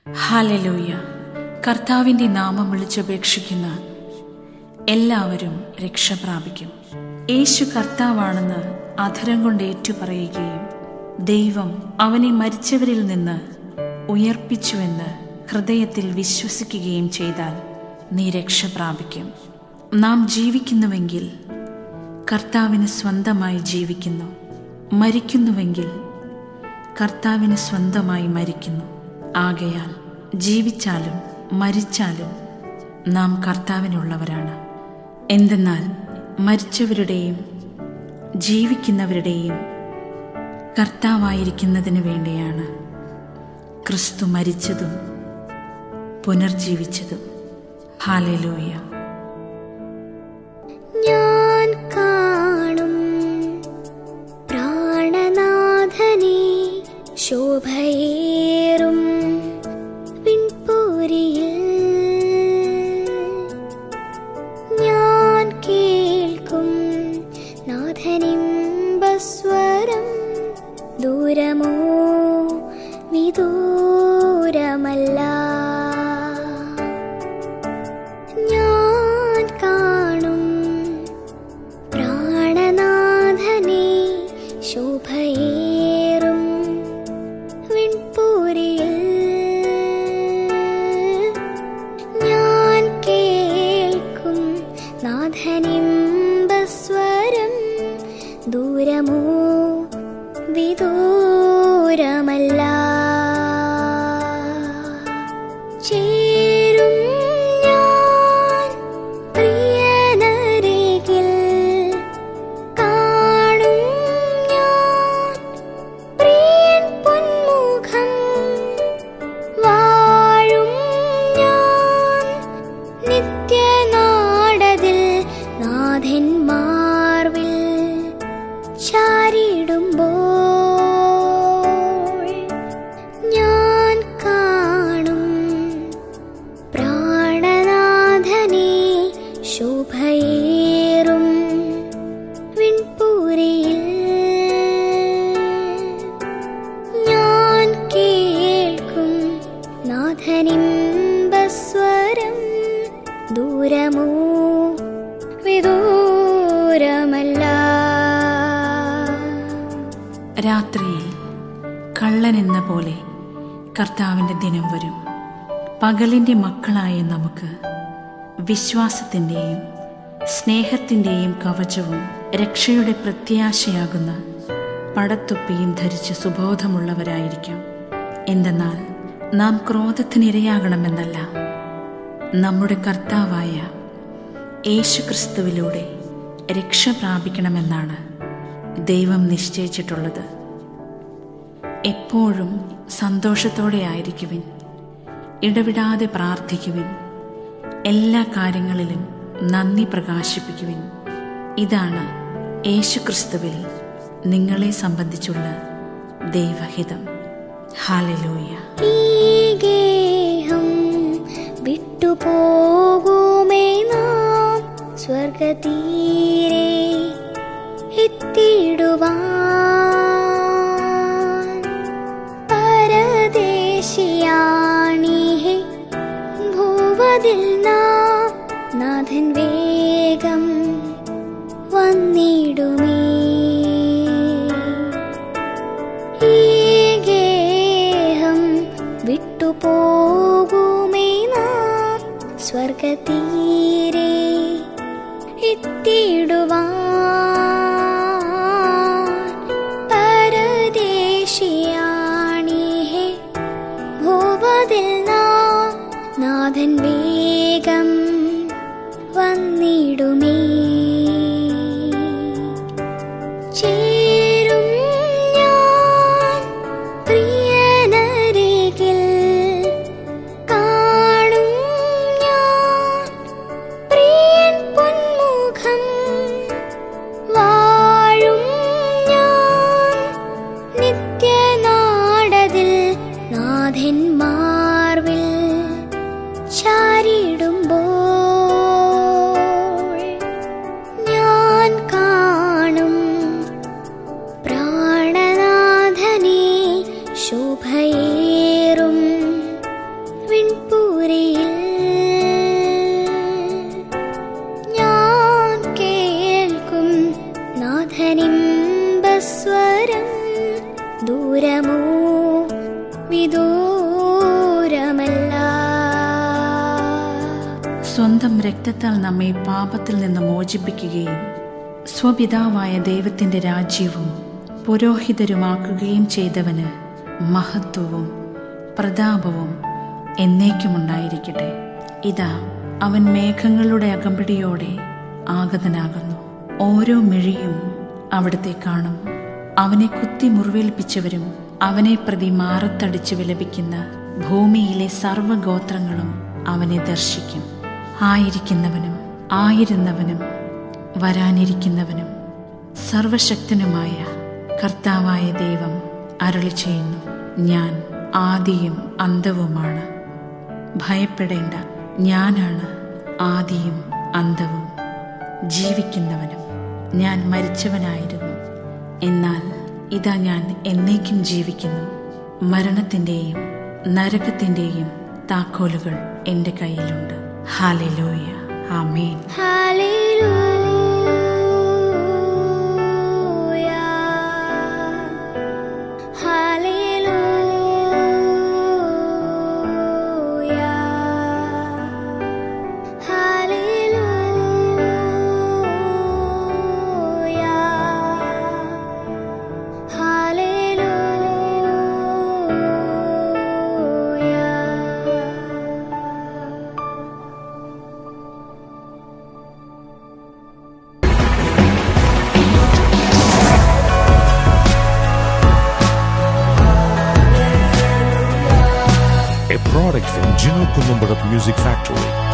Hallelujah കർത്താവിൻ്റെ നാമം വിളിച്ചപേക്ഷിക്കുന്ന എല്ലാവരും രക്ഷ പ്രാപിക്കും യേശു കർത്താവാണെന്ന് അധരം കൊണ്ട് ഏറ്റുപറയുകയും ദൈവം അവനെ മരിച്ചവരിൽ നിന്ന് ഉയർപ്പിച്ചുവെന്ന് ഹൃദയത്തിൽ വിശ്വസിക്കുകയും ചെയ്താൽ നീ രക്ഷ പ്രാപിക്കും നാം ജീവിക്കുന്നുവെങ്കിൽ കർത്താവിന് സ്വന്തമായി ജീവിക്കുന്നു മരിക്കുന്നുവെങ്കിൽ കർത്താവിന് സ്വന്തമായി മരിക്കുന്നു ആകയാൽ ജീവിച്ചാലും മരിച്ചാലും നാം കർത്താവിനുള്ളവരാണ് എന്തെന്നാൽ മരിച്ചവരുടെയും ജീവിക്കുന്നവരുടെയും കർത്താവായിരിക്കുന്നതിന് വേണ്ടിയാണ് ക്രിസ്തു മരിച്ചതും പുനർജീവിച്ചതും ഹാലലൂയ ഞാൻ കാണും പ്രാണനാഥനെ ശോഭയേറും പിൻപൂരിയിൽ ഞാൻ കേൾക്കും നാഥനിമ്പസ്വരം ദൂരമോ വിദൂരമല്ല ഞാൻ കാണും പ്രാണനാഥനെ ശോഭയേറും വിൺപൂരിയിൽ ഞാൻ കേൾക്കും നാഥനിമ്പസ്വരം ദൂരമോ വിദൂരമല്ല ചേരും ഞാൻ പ്രിയനരികിൽ കാണും ഞാൻ പ്രിയൻ പൊന്മുഖം വാഴും ഞാൻ നിത്യനാടതിൽ നാഥൻ മാർവിൽ ചാരിടുമ്പോൾ ഞാൻ കാണും പ്രാണനാഥനെ ശോഭയേറും വിൺപൂരിയിൽ ഞാൻ കേൾക്കും നാഥനിമ്പസ്വരം ദൂരമോ വിദൂരമല്ല രാത്രിയിൽ കള്ളനെന്ന പോലെ കർത്താവിൻ്റെ ദിനം വരും പകലിൻ്റെ മക്കളായ നമുക്ക് വിശ്വാസത്തിൻ്റെയും സ്നേഹത്തിൻ്റെയും കവചവും രക്ഷയുടെ പ്രത്യാശയാകുന്ന പടത്തൊപ്പിയും ധരിച്ച് സുബോധമുള്ളവരായിരിക്കാം എന്തെന്നാൽ നാം ക്രോധത്തിനിരയാകണമെന്നല്ല നമ്മുടെ കർത്താവായ യേശുക്രിസ്തുവിലൂടെ രക്ഷ പ്രാപിക്കണമെന്നാണ് ദൈവം നിശ്ചയിച്ചിട്ടുള്ളത് എപ്പോഴും സന്തോഷത്തോടെ ആയിരിക്കുവിൻ ഇടവിടാതെ പ്രാർത്ഥിക്കുവിൻ എല്ലാ കാര്യങ്ങളിലും നന്ദി പ്രകാശിപ്പിക്കുവിൻ ഇതാണ് യേശുക്രിസ്തുവിൽ നിങ്ങളെ സംബന്ധിച്ചുള്ള ദൈവഹിതം ഹാലലൂയ ഈ ഗേഹം വിട്ടുപോകുമേ നാം സ്വർഗതീരെ എത്തിടുവാൻ പരദേശിയാണിഹേ ഭൂവതിൽ നാം നാഥൻ വേഗം വന്നിടുമേ ഈ ഗേഹം വിട്ടുപോകുമേ നാം സ്വർഗതീരെ എത്തിടുവാൻ പരദേശിയാണിഹേ ഭൂപതിൽ നാം നാഥൻ വേഗം വന്നിടുമേ ചേരും ഞാൻ പ്രിയനരികിൽ കാണും ഞാൻ പ്രിയൻ പൊന്മുഖം വാഴും ഞാൻ നിത്യനാടതിൽ നാഥൻ മാർവിൽ ചാരിടുമ്പോൾ ദൂരമല്ല സ്വന്തം രക്തത്താൽ നമ്മെ പാപത്തിൽ നിന്ന് മോചിപ്പിക്കുകയും സ്വപിതാവായ ദൈവത്തിൻ്റെ രാജ്യവും പുരോഹിതരുമാക്കുകയും ചെയ്തവന് മഹത്വവും പ്രതാപവും എന്നേക്കുമുണ്ടായിരിക്കട്ടെ ഇതാ അവൻ മേഘങ്ങളുടെ അകമ്പടിയോടെ ആഗതനാകുന്നു ഓരോ മിഴിയും അവിടത്തെ കാണും അവനെ കുത്തി മുറിവേൽപ്പിച്ചവരും അവനെ പ്രതി മാറത്തടിച്ച് വിലപിക്കുന്ന ഭൂമിയിലെ സർവ്വഗോത്രങ്ങളും അവനെ ദർശിക്കും ആയിരിക്കുന്നവനും ആയിരുന്നവനും വരാനിരിക്കുന്നവനും സർവശക്തനുമായ കർത്താവായ ദൈവം അരുളി ചെയ്യുന്നു ഞാൻ ആദിയും അന്തവുമാണ് ഭയപ്പെടേണ്ട ഞാനാണ് ആദിയും അന്തവും ജീവിക്കുന്നവനും ഞാൻ മരിച്ചവനായിരുന്നു എന്നാൽ ഇതാ ഞാൻ എന്നേക്കും ജീവിക്കുന്നു മരണത്തിൻ്റെയും നരകത്തിൻ്റെയും താക്കോലുകൾ എൻ്റെ കയ്യിലുണ്ട് ഹാലലോയ ആമേൻ ഹല്ലേലൂയ ഹല്ലേലൂയ ഹല്ലേലൂയ ഹല്ലേലൂയ a product from Gino Columbarat Music Factory.